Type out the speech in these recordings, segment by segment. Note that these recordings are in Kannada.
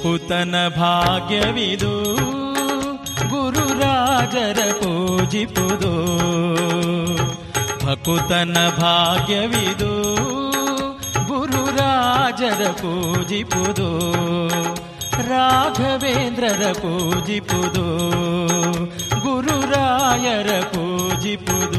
ಭಕುತನ ಭಾಗ್ಯವಿದು ಗುರುರಾಜರ ಪೂಜಿಪುದು ಭಕುತನ ಭಾಗ್ಯವಿದು ಗುರುರಾಜರ ಪೂಜಿಪುದು ರಾಘವೇಂದ್ರರ ಪೂಜಿಪುದು ಗುರುರಾಯರ ಪೂಜಿಪುದು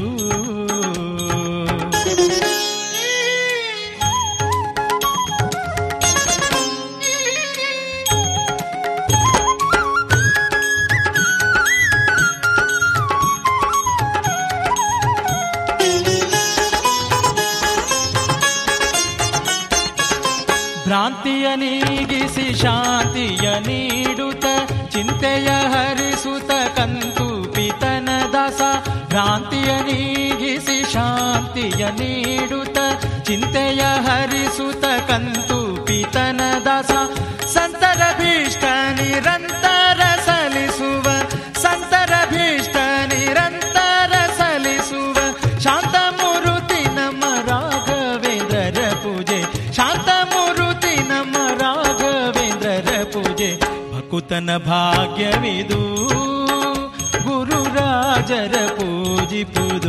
ಭ್ರಾಂತಿಯ ನೀಗಿಸಿ ಶಾಂತಿಯ ನೀಡುತ್ತ ಚಿಂತೆಯ ಹರಿಸುತ್ತ ಕಂತು ಪಿತನ ದಾಸ ಭ್ರಾಂತಿಯ ನೀಗಿಸಿ ಶಾಂತಿಯ ನೀಡುತ್ತ ಚಿಂತೆಯ ಹರಿಸುತ್ತ ಕಂತು ಪಿತನ ದಾಸ ಸಂತರ ಭೀಷ್ಟ ನಿರಂತರ ಸಲಿಸುವ ಸಂತರ ಭೀಷ್ಟ ನಿರಂತರ ಸಲಿಸುವ ಶಾಂತ ಮೂರುತಿ ನಮ್ಮ ರಾಘವೇಂದ್ರರ ಪೂಜೆ ಶಾಂತ ಮೂರುತಿ ನಮ್ಮ ರಾಘವೇಂದ್ರರ ಪೂಜೆ ಭಕುತನ ಭಾಗ್ಯವಿದು ಗುರುರಾಜರ ಪೂಜಿಪುದು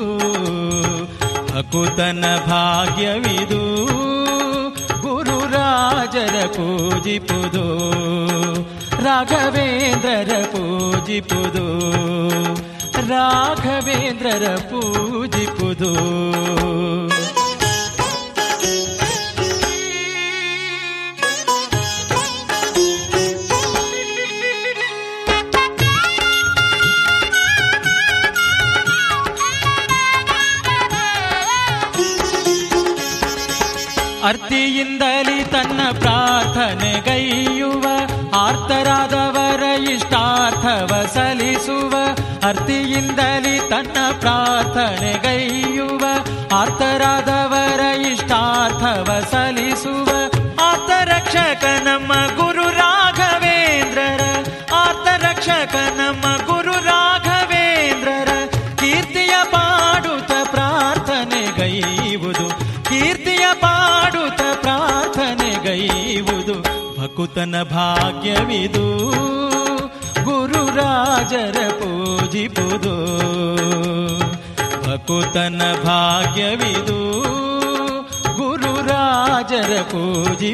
ಭಕುತನ ಭಾಗ್ಯವಿದು ಗುರುರಾಜರ ಪೂಜಿಪುದು ರಾಘವೇಂದ್ರರ ಪೂಜಿಪುದು ರಾಘವೇಂದ್ರರ ಪೂಜಿಪುದು ಅರ್ತಿಯಿಂದಲಿ ತನ್ನ ಪ್ರಾರ್ಥನೆಗೈಯುವ ಆರ್ತರಾದವರ ಇಷ್ಟಾರ್ಥವ ಸಲಿಸುವ ಅರ್ತಿಯಿಂದಲಿ ತನ್ನ ಪ್ರಾರ್ಥನೆಗೈಯುವ ಆರ್ತರಾದವರ ಇಷ್ಟಾರ್ಥವ ಸಲಿಸುವ ಆರ್ತರಕ್ಷಕ ನಮ್ಮ ಗುರು ರಾಘವೇಂದ್ರರ ಆರ್ತರಕ್ಷಕ ನಮ್ಮ ಗುರು ರಾಘವೇಂದ್ರರ ಕೀರ್ತಿಯ ಪಾಡುತ್ತ ಪ್ರಾರ್ಥನೆಗೈಯುವುದು ಕೀರ್ತಿಯ ಪಾಡುತ್ತ ಪ್ರಾರ್ಥನೆಗೈಯುವುದು ಭಕುತನ ಭಾಗ್ಯವಿದು ಗುರುರಾಜರ ಪೂಜಿಪುದು ಭಕುತನ ಭಾಗ್ಯವಿದು ಗುರುರಾಜರ ಪೂಜಿಪುದು